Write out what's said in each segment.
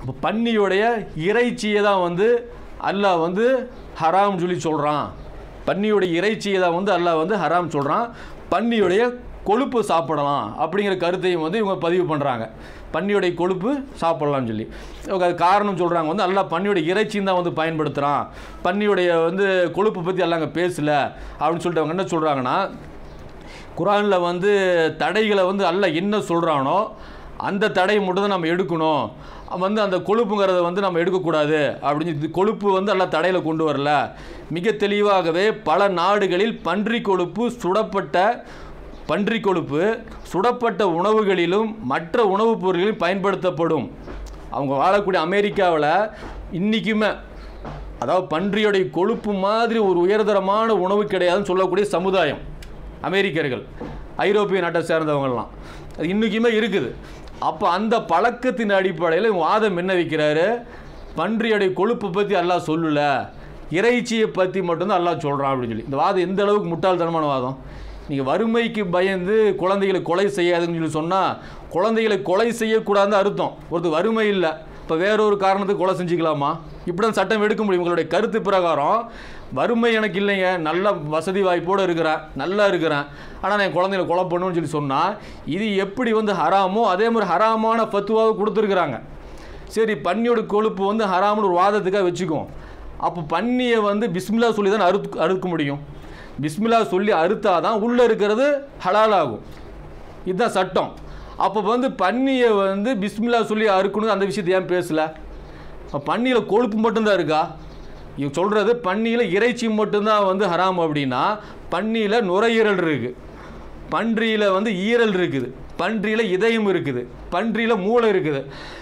அப்போ பன்னியுடைய இறைச்சியை தான் வந்து அல்லாஹ் வந்து ஹராம் சொல்லி சொல்கிறான் பன்னியுடைய இறைச்சியை தான் வந்து அல்லாஹ் வந்து ஹராம் சொல்கிறான் பன்னியுடைய கொழுப்பு சாப்பிடலாம் அப்படிங்கிற கருத்தையும் வந்து இவங்க பதிவு பண்ணுறாங்க பன்னியுடைய கொழுப்பு சாப்பிடலாம்னு சொல்லி இவங்க அது காரணம் சொல்கிறாங்க வந்து அல்லாஹ் பன்னியுடைய இறைச்சியும் தான் வந்து பயன்படுத்துகிறான் பன்னியுடைய வந்து கொழுப்பு பற்றி எல்லாம் அங்கே பேசல அப்படின்னு சொல்லிட்டு அவங்க என்ன சொல்கிறாங்கன்னா குரானில் வந்து தடைகளை வந்து அல்லாஹ் என்ன சொல்கிறானோ அந்த தடையை மட்டும் தான் நம்ம எடுக்கணும் வந்து அந்த கொழுப்புங்கிறத வந்து நம்ம எடுக்கக்கூடாது அப்படின்னு இது கொழுப்பு வந்து எல்லாம் தடையில் கொண்டு வரல மிக தெளிவாகவே பல நாடுகளில் பன்றி கொழுப்பு சுடப்பட்ட பன்றி கொழுப்பு சுடப்பட்ட உணவுகளிலும் மற்ற உணவுப் பொருட்களிலும் பயன்படுத்தப்படும் அவங்க வாழக்கூடிய அமெரிக்காவில் இன்றைக்குமே அதாவது பன்றியுடைய கொழுப்பு மாதிரி ஒரு உயர்தரமான உணவு கிடையாதுன்னு சொல்லக்கூடிய சமுதாயம் அமெரிக்கர்கள் ஐரோப்பிய நாட்டை சேர்ந்தவங்கலாம் அது இன்றைக்குமே இருக்குது அப்போ அந்த பழக்கத்தின் அடிப்படையில் இவங்க வாதம் என்ன வைக்கிறாரு பன்றியுடைய கொழுப்பை பற்றி அல்லாஹ் சொல்லல இறைச்சியை பற்றி மட்டும்தான் அல்லாஹ் சொல்கிறான் அப்படின்னு சொல்லி இந்த வாதம் எந்த அளவுக்கு முட்டாள்தனமான வாதம் நீங்கள் வறுமைக்கு பயந்து குழந்தைகளை கொலை செய்யாதுன்னு சொல்லி சொன்னால் குழந்தைகளை கொலை செய்யக்கூடாதுன்னு அர்த்தம் ஒருத்தர் வறுமை இல்லை இப்போ வேறொரு காரணத்துக்கு கொலை செஞ்சுக்கலாமா இப்படி தான் சட்டம் எடுக்க முடியும் உங்களுடைய கருத்து பிரகாரம் வறுமை எனக்கு இல்லைங்க நல்ல வசதி வாய்ப்போடு இருக்கிறேன் நல்லா இருக்கிறேன் ஆனால் நான் என் குழந்தைகளை கொலை பண்ணணும்னு சொல்லி சொன்னால் இது எப்படி வந்து ஹராமோ அதே மாதிரி ஹராமான ஃபத்துவாவை கொடுத்துருக்குறாங்க சரி பன்னியோட கொழுப்பு வந்து ஹராம்னு ஒரு வாதத்துக்காக வச்சுக்குவோம் அப்போ பன்னியை வந்து பிஸ்மில்லா சொல்லி தான் அறுத்து அறுக்க முடியும் பிஸ்மில்லா சொல்லி அறுத்தாதான் உள்ளே இருக்கிறது ஹலால் ஆகும் இதுதான் சட்டம் அப்போ வந்து பன்னியை வந்து பிஸ்மில்லா சொல்லி அறுக்கணும் அந்த விஷயத்தை ஏன் பேசல பன்னியில் கொழுப்பு மட்டும்தான் இருக்கா இவங்க சொல்கிறது பன்னியில் இறைச்சி மட்டும்தான் வந்து ஹராம் அப்படின்னா பன்னியில் நுரையீரல் இருக்குது பன்றியில் வந்து ஈரல் இருக்குது பன்றியில் இதயம் இருக்குது பன்றியில் மூளை இருக்குது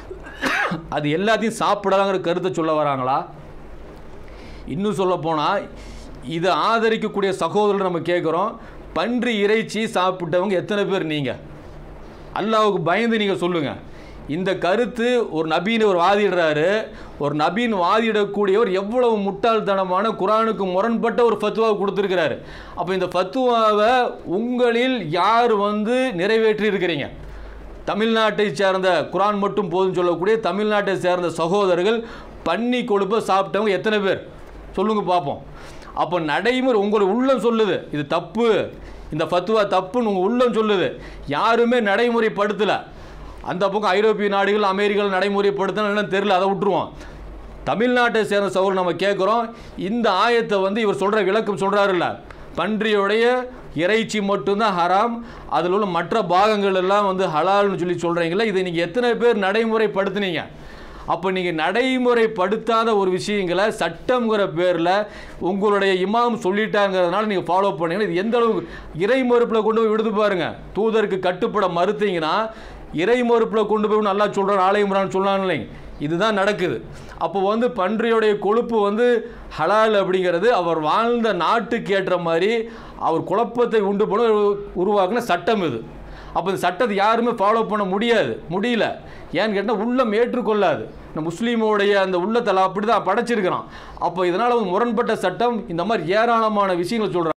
அது எல்லாத்தையும் சாப்பிடலாங்கிற கருத்தை சொல்ல வராங்களா இன்னும் சொல்ல போனால் இதை ஆதரிக்கக்கூடிய சகோதரர் நம்ம கேட்குறோம் பன்றி இறைச்சி சாப்பிட்டவங்க எத்தனை பேர் நீங்கள் அல்லாவுக்கு பயந்து நீங்கள் சொல்லுங்கள் இந்த கருத்து ஒரு நபின்னு ஒரு வாதிடுறாரு ஒரு நபின்னு வாதிடக்கூடியவர் எவ்வளவு முட்டாள்தனமான குரானுக்கு முரண்பட்ட ஒரு ஃபத்துவாவை கொடுத்துருக்கிறாரு அப்போ இந்த ஃபத்துவாவை உங்களில் யார் வந்து நிறைவேற்றி இருக்கிறீங்க தமிழ்நாட்டை சேர்ந்த குரான் மட்டும் போதும் சொல்லக்கூடிய தமிழ்நாட்டை சேர்ந்த சகோதரர்கள் பன்னி கொழுப்பை சாப்பிட்டவங்க எத்தனை பேர் சொல்லுங்க பார்ப்போம் அப்போ நடைமுறை உங்களுடைய உள்ளம் சொல்லுது இது தப்பு இந்த ஃபத்துவா தப்புன்னு உங்கள் உள்ளம் சொல்லுது யாருமே நடைமுறைப்படுத்தலை அந்த பக்கம் ஐரோப்பிய நாடுகள் அமெரிக்காவில் நடைமுறைப்படுத்தினா என்னன்னு தெரியல அதை விட்டுருவோம் தமிழ்நாட்டை சேர்ந்த சகோதரர் நம்ம கேட்குறோம் இந்த ஆயத்தை வந்து இவர் சொல்கிற விளக்கம் சொல்கிறாருல்ல பன்றியுடைய இறைச்சி மட்டும்தான் ஹராம் அதில் உள்ள மற்ற பாகங்கள் எல்லாம் வந்து ஹலால்னு சொல்லி சொல்கிறீங்களே இதை நீங்கள் எத்தனை பேர் நடைமுறைப்படுத்துனீங்க அப்போ நீங்கள் நடைமுறைப்படுத்தாத ஒரு விஷயங்களை சட்டங்கிற பேரில் உங்களுடைய இமாம் சொல்லிட்டாங்கிறதுனால நீங்கள் ஃபாலோ பண்ணீங்கன்னா இது எந்த அளவுக்கு இறை மறுப்பில் கொண்டு போய் விடுது பாருங்க தூதருக்கு கட்டுப்பட மறுத்தீங்கன்னா இறை மறுப்பில் கொண்டு போய் நல்லா சொல்கிறான் ஆலயம்ரான்னு சொன்னான் இல்லைங்க இதுதான் நடக்குது அப்போ வந்து பன்றியுடைய கொழுப்பு வந்து ஹலால் அப்படிங்கிறது அவர் வாழ்ந்த நாட்டுக்கு ஏற்ற மாதிரி அவர் குழப்பத்தை உண்டு பண்ண உருவாக்குன சட்டம் இது அப்போ இந்த சட்டத்தை யாருமே ஃபாலோ பண்ண முடியாது முடியல ஏன்னு கேட்டால் உள்ளம் ஏற்றுக்கொள்ளாது இந்த முஸ்லீமோடைய அந்த உள்ளத்தில் அப்படி தான் படைச்சிருக்கிறான் அப்போ இதனால் முரண்பட்ட சட்டம் இந்த மாதிரி ஏராளமான விஷயங்களை சொல்கிறாங்க